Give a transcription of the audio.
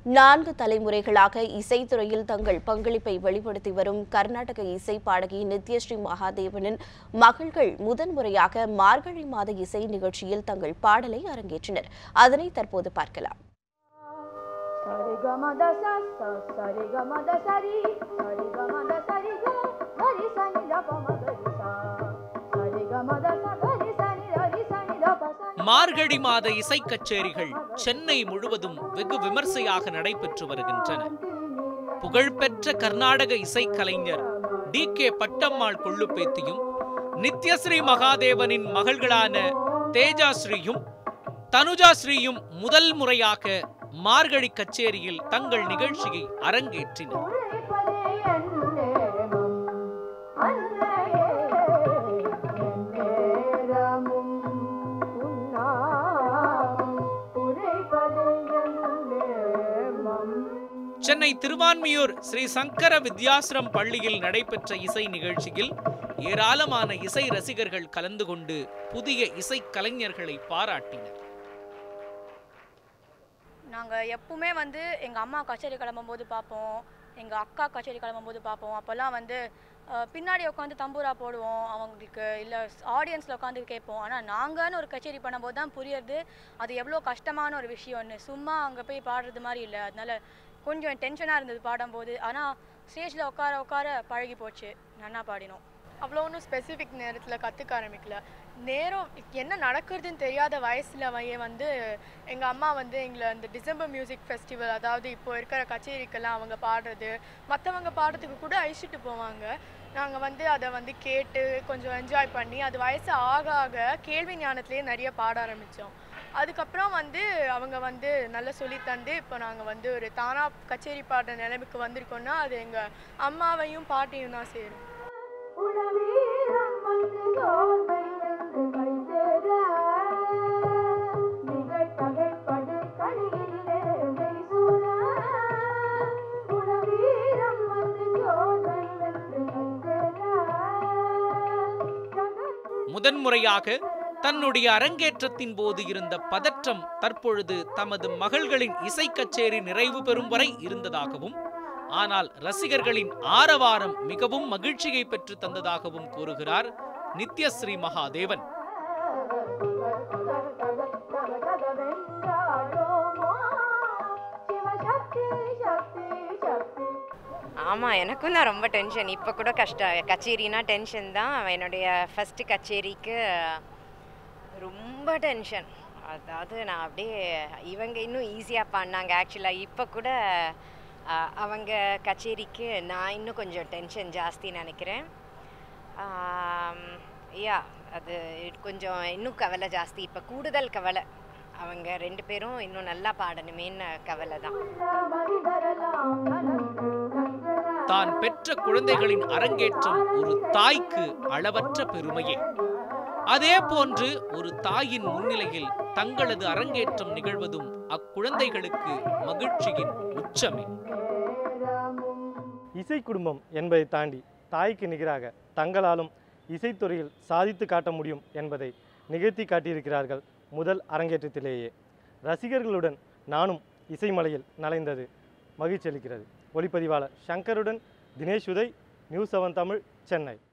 நான்கு தலைமுறைகளாக இசைத்துறையில் தங்கள் பங்களிப்பை வெளிப்படுத்தி வரும் கர்நாடக இசை பாடகி நித்யஸ்ரீ மகாதேவனின் மகள்கள் முதன்முறையாக மார்கழி மாத இசை நிகழ்ச்சியில் தங்கள் பாடலை அரங்கேற்றினர் அதனை தற்போது பார்க்கலாம் சரி கம தச ச சரி கம தசரி சரி கம தசரி க கரி சனி த பம கரி சா சரி கம தச கரி சனி ரரி சனி த ப சனி மார்கழி மாத இசைக் கச்சேரிகள் சென்னை முழுவதும் வெகு விமர்சையாக நடைபெற்று வருகின்றன புகழ்பெற்ற கர்நாடக இசைக்கலைஞர் டி கே பட்டம்மாள் கொள்ளுப்பேத்தியும் நித்யஸ்ரீ மகாதேவனின் மகள்களான தேஜாஸ்ரீயும் தனுஜாஸ்ரீயும் முதல் முறையாக மார்கழி கச்சேரியில் தங்கள் நிகழ்ச்சியை அரங்கேற்றினர் உரைப்பதே என்னேமம் அன்னையே என்னேரமும் உன்னாமம் உரைப்பதே என்னேமம் சென்னை திருவான்மியூர் ஸ்ரீ சங்கர வித்யாசிரம் பள்ளியில் நடைபெற்ற இசை நிகழ்ச்சியில் ஏராளமான இசை ரசிகர்கள் கலந்து கொண்டு புதிய இசை கலைஞர்களை பாராட்டினர் நாங்கள் எப்பவுமே வந்து எங்கள் அம்மா கச்சேரி கிளம்பும்போது பார்ப்போம் எங்கள் அக்கா கச்சேரி கிளம்பும்போது பார்ப்போம் அப்போல்லாம் வந்து அஹ், பின்னாடி உட்காந்து தம்பூரா போடுவோம் அவங்களுக்கு இல்லை ஆடியன்ஸில் உட்காந்து கேட்போம் ஆனால் நாங்கன்னு ஒரு கச்சேரி பண்ணும்போது தான் புரியுறது அது எவ்வளோ கஷ்டமான ஒரு விஷயம்னு சும்மா அங்கே போய் பாடுறது மாதிரி இல்லை அதனால கொஞ்சம் டென்ஷனாக இருந்தது பாடும்போது ஆனால் ஸ்டேஜில் உட்கார உட்கார பழகி போச்சு நன்னா பாடினோம் அவ்வளோ ஒன்றும் ஸ்பெசிஃபிக் நேரத்தில் கற்றுக்க ஆரம்பிக்கல நேரம் என்ன நடக்கிறதுன்னு தெரியாத வயசில் வந்து எங்கள் அம்மா வந்து எங்களை அந்த டிசம்பர் மியூசிக் ஃபெஸ்டிவல் அதாவது இப்போ இருக்கிற கச்சேரிக்கெல்லாம் அவங்க பாடுறது மற்றவங்க பாடுறதுக்கு கூட அழிச்சிட்டு போவாங்க நாங்கள் வந்து அதை வந்து கேட்டு கொஞ்சம் என்ஜாய் பண்ணி அது வயசு ஆக ஆக கேள்வி ஞானத்திலே நிறைய பாட ஆரம்பித்தோம் அதுக்கப்புறம் வந்து அவங்க வந்து நல்லா சொல்லி தந்து இப்போ நாங்கள் வந்து ஒரு தானா கச்சேரி பாடுற நிலைமைக்கு வந்திருக்கோம்னா அது எங்கள் அம்மாவையும் பாட்டியும் தான் சேரும் உணவீரம் வந்து சோர்வை வென்று வைத்தேற நிகழ்த்தகைப்படு கணியிலே மெய்சூழ உணவீரம் வந்து சோர்வை வென்று வைத்தேற முதன்முறையாக தன்னுடைய அரங்கேற்றத்தின் போது இருந்த பதற்றம் தற்பொழுது தமது மகள்களின் இசை கச்சேரி நிறைவு பெறும் வரை இருந்ததாகவும் ஆனால் ரசிகர்களின் ஆரவாரம் மிகவும் மகிழ்ச்சியை பெற்று தந்ததாகவும் கூறுகிறார் நித்யஸ்ரீ மகாதேவன் ஆமாம் எனக்கும் தான் ரொம்ப டென்ஷன் இப்போ கூட கஷ்டம் கச்சேரினா டென்ஷன் தான் என்னுடைய ஃபஸ்ட்டு கச்சேரிக்கு ரொம்ப டென்ஷன் அதாவது நான் அப்படியே இவங்க இன்னும் ஈஸியாக பாடினாங்க ஆக்சுவலாக இப்போ கூட அஹ், அவங்க கச்சேரிக்கு நான் இன்னும் கொஞ்சம் டென்ஷன் ஜாஸ்தி நினைக்கிறேன் யா அது கொஞ்சம் இன்னும் கவலை ஜாஸ்தி இப்போ கூடுதல் கவலை அவங்க ரெண்டு பேரும் இன்னும் நல்லா பாடணுமேன்னு கவலை தான் தான் பெற்ற குழந்தைகளின் அரங்கேற்றம் ஒரு தாய்க்கு அளவற்ற பெருமையே அதே போன்று ஒரு தாயின் முன்னிலையில் தங்களது அரங்கேற்றம் நிகழ்வதும் அக்குழந்தைகளுக்கு மகிழ்ச்சியின் உச்சமே இசை குடும்பம் என்பதை தாண்டி தாய்க்கு நிகராக தங்களாலும் இசைத்துறையில் சாதித்து காட்ட முடியும் என்பதை நிகழ்த்தி காட்டியிருக்கிறார்கள் முதல் அரங்கேற்றத்திலேயே ரசிகர்களுடன் நானும் இசைமலையில் நலைந்தது மகிழ்ச்சி அளிக்கிறது ஒளிப்பதிவாளர் சங்கருடன் தினேஷ் உதய் நியூஸ் செவன் தமிழ் சென்னை